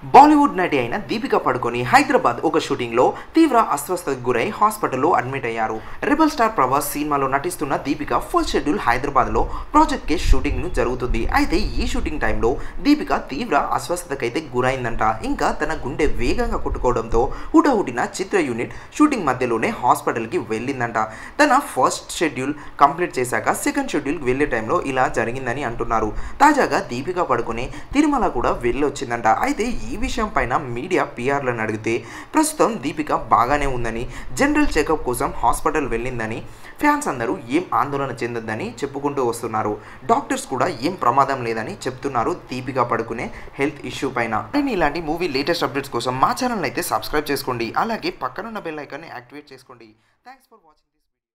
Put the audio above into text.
బాలీవుడ్ నటి అయిన దీపిక పడుకొని హైదరాబాద్ ఒక షూటింగ్లో తీవ్ర అస్వస్థతకు గురై హాస్పిటల్లో అడ్మిట్ అయ్యారు రెబల్ స్టార్ ప్రభాస్ సినిమాలో నటిస్తున్న దీపిక ఫుల్ షెడ్యూల్ హైదరాబాద్లో ప్రాజెక్ట్ కే షూటింగ్ జరుగుతుంది అయితే ఈ షూటింగ్ టైంలో దీపిక తీవ్ర అస్వస్థతకైతే గురైందంట ఇంకా తన గుండె వేగంగా కొట్టుకోవడంతో హుటాహుటిన చిత్ర యూనిట్ షూటింగ్ మధ్యలోనే హాస్పిటల్కి వెళ్ళిందంట తన ఫస్ట్ షెడ్యూల్ కంప్లీట్ చేశాక సెకండ్ షెడ్యూల్కి వెళ్ళే టైంలో ఇలా జరిగిందని అంటున్నారు తాజాగా దీపిక పడుకుని తిరుమల కూడా వెళ్ళొచ్చిందంట అయితే ఈ విషయం పైన మీడియా పిఆర్లను అడిగితే ప్రస్తుతం దీపిక బాగానే ఉందని జనరల్ చెకప్ కోసం హాస్పిటల్ వెళ్ళిందని ఫ్యాన్స్ అందరూ ఏం ఆందోళన చెందొద్దని చెప్పుకుంటూ వస్తున్నారు డాక్టర్స్ కూడా ఏం ప్రమాదం లేదని చెప్తున్నారు దీపిక పడుకునే హెల్త్ ఇష్యూ పైన మరిన్ని ఇలాంటి మూవీ లేటెస్ట్ అప్డేట్స్ కోసం మా ఛానల్ అయితే సబ్స్క్రైబ్ చేసుకోండి అలాగే పక్కనున్న బెల్ ఐకాన్ని యాక్టివేట్ చేసుకోండి థ్యాంక్స్ ఫర్ వాచింగ్